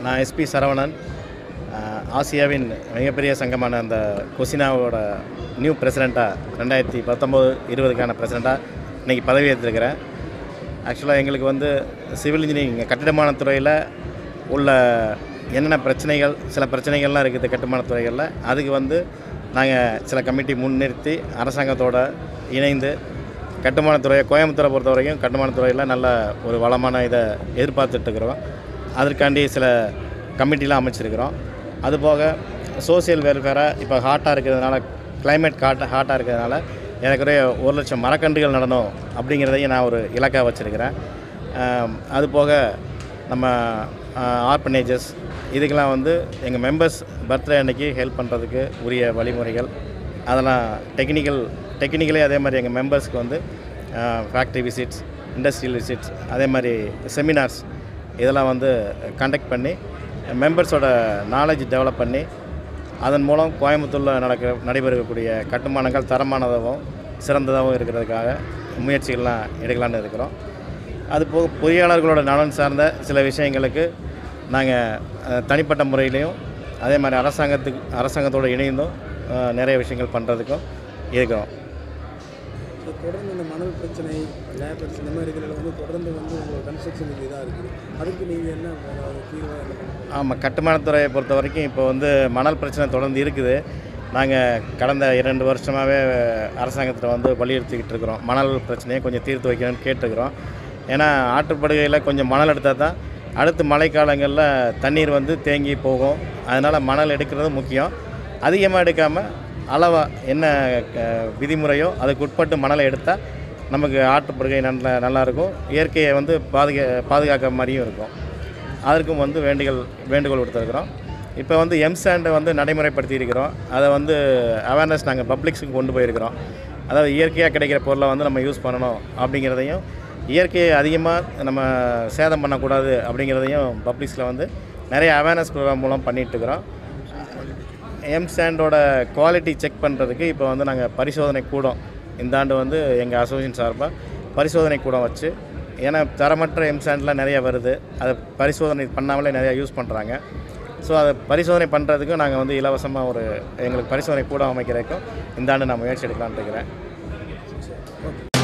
நான் எஸ்பி சரவணன் அஹ், ஆசியாவின் மிகப்பெரிய சங்கமான அந்த கொசினாவோட நியூ பிரசிடெண்ட்டாக ரெண்டாயிரத்தி பத்தொம்போது இருபதுக்கான பிரசிடெண்ட்டாக இன்றைக்கி பதவி ஏற்றிருக்கிறேன் ஆக்சுவலாக எங்களுக்கு வந்து சிவில் இன்ஜினியரிங் கட்டிடமான துறையில் உள்ள என்னென்ன பிரச்சனைகள் சில பிரச்சனைகள்லாம் இருக்குது கட்டுமானத் துறைகளில் அதுக்கு வந்து நாங்கள் சில கமிட்டி முன்னிறுத்தி அரசாங்கத்தோட இணைந்து கட்டுமானத்துறையை கோயம்புத்தூரை பொறுத்த வரைக்கும் கட்டுமானத்துறையில் நல்ல ஒரு வளமான இதை எதிர்பார்த்துட்ருக்குறோம் அதற்காண்டி சில கமிட்டிலாம் அமைச்சிருக்கிறோம் அதுபோக சோசியல் வெல்ஃபேராக இப்போ ஹாட்டாக இருக்கிறதுனால climate ஹாட் ஹாட்டாக இருக்கிறதுனால ஏறக்குறைய ஒரு லட்சம் மரக்கன்றுகள் நடணும் அப்படிங்கிறதையும் நான் ஒரு இலக்காக வச்சுருக்கிறேன் அதுபோக நம்ம ஆர்பனேஜஸ் இதுக்கெல்லாம் வந்து எங்கள் மெம்பர்ஸ் பர்த்டே அன்னைக்கு ஹெல்ப் பண்ணுறதுக்கு உரிய வழிமுறைகள் அதெல்லாம் டெக்னிக்கல் டெக்னிக்கலே அதே மாதிரி எங்கள் மெம்பர்ஸ்க்கு வந்து ஃபேக்ட்ரி விசிட்ஸ் இண்டஸ்ட்ரியல் விசிட்ஸ் அதே மாதிரி செமினார்ஸ் இதெல்லாம் வந்து கண்டக்ட் பண்ணி மெம்பர்ஸோட நாலேஜ் டெவலப் பண்ணி அதன் மூலம் கோயம்புத்தூரில் நடக்கிற நடைபெறக்கூடிய கட்டுமானங்கள் தரமானதாகவும் சிறந்ததாகவும் இருக்கிறதுக்காக முயற்சிகள்லாம் எடுக்கலான்னு இருக்கிறோம் அதுபோக பொறியாளர்களோட நலன் சார்ந்த சில விஷயங்களுக்கு நாங்கள் தனிப்பட்ட முறையிலையும் அதே மாதிரி அரசாங்கத்துக்கு அரசாங்கத்தோடு இணைந்தும் அஹ், நிறைய விஷயங்கள் பண்ணுறதுக்கும் இருக்கிறோம் ஸோ தொடர்ந்து இந்த மணல் பிரச்சனை லேபர்ஸ் இந்த மாதிரி இதில் வந்து தொடர்ந்து வந்து உங்களோட கன்ஸ்ட்ரக்ஷன் இதாக இருக்குது அதுக்கு நீங்கள் என்ன அதாவது தீர்வாக என்ன பண்ண ஆமாம் கட்டுமானத்துறையை பொறுத்த வரைக்கும் இப்போ வந்து மணல் பிரச்சனை தொடர்ந்து இருக்குது நாங்கள் கடந்த இரண்டு வருஷமாகவே அரசாங்கத்தில் வந்து வலியுறுத்திக்கிட்டு இருக்கிறோம் மணல் பிரச்சனையை கொஞ்சம் தீர்த்து வைக்கணும்னு கேட்டுக்கிறோம் ஏன்னா ஆற்றுப்படுகையில் கொஞ்சம் மணல் எடுத்தால் தான் அடுத்து மழைக்காலங்களில் தண்ணீர் வந்து தேங்கி போகும் அதனால் மணல் எடுக்கிறது முக்கியம் அதிகமாக எடுக்காமல் அளவாக என்ன அஹ், விதிமுறையோ அதுக்கு உட்பட்டு மணலை எடுத்தால் நமக்கு ஆற்றுப்படுகை நல்ல நல்லாயிருக்கும் இயற்கையை வந்து பாதுகா பாதுகாக்க மாதிரியும் இருக்கும் அதற்கும் வந்து வேண்டுகோள் வேண்டுகோள் கொடுத்துருக்குறோம் இப்போ வந்து எம்சாண்டை வந்து நடைமுறைப்படுத்தி இருக்கிறோம் அதை வந்து அவேர்னஸ் நாங்கள் பப்ளிக்ஸுக்கு கொண்டு போயிருக்கிறோம் அதாவது இயற்கையாக கிடைக்கிற பொருளை வந்து நம்ம யூஸ் பண்ணணும் அப்படிங்கிறதையும் இயற்கையை அதிகமாக நம்ம சேதம் பண்ணக்கூடாது அப்படிங்கிறதையும் பப்ளிக்ஸில் வந்து நிறைய அவேர்னஸ் ப்ரோக்ராம் மூலம் பண்ணிகிட்ருக்குறோம் எம் சாண்டோட குவாலிட்டி செக் பண்ணுறதுக்கு இப்போ வந்து நாங்கள் பரிசோதனை கூடம் இந்த ஆண்டு வந்து எங்கள் அசோசியேஷன் சார்பாக பரிசோதனை கூடம் வச்சு ஏன்னா தரமற்ற எம் சாண்ட்லாம் நிறைய வருது அதை பரிசோதனை பண்ணாமலே நிறையா யூஸ் பண்ணுறாங்க ஸோ அதை பரிசோதனை பண்ணுறதுக்கும் நாங்கள் வந்து இலவசமாக ஒரு எங்களுக்கு பரிசோதனை கூடம் அமைக்கிறதுக்கும் இந்த ஆண்டு நான் முயற்சி எடுக்கலாம்னு இருக்கிறேன்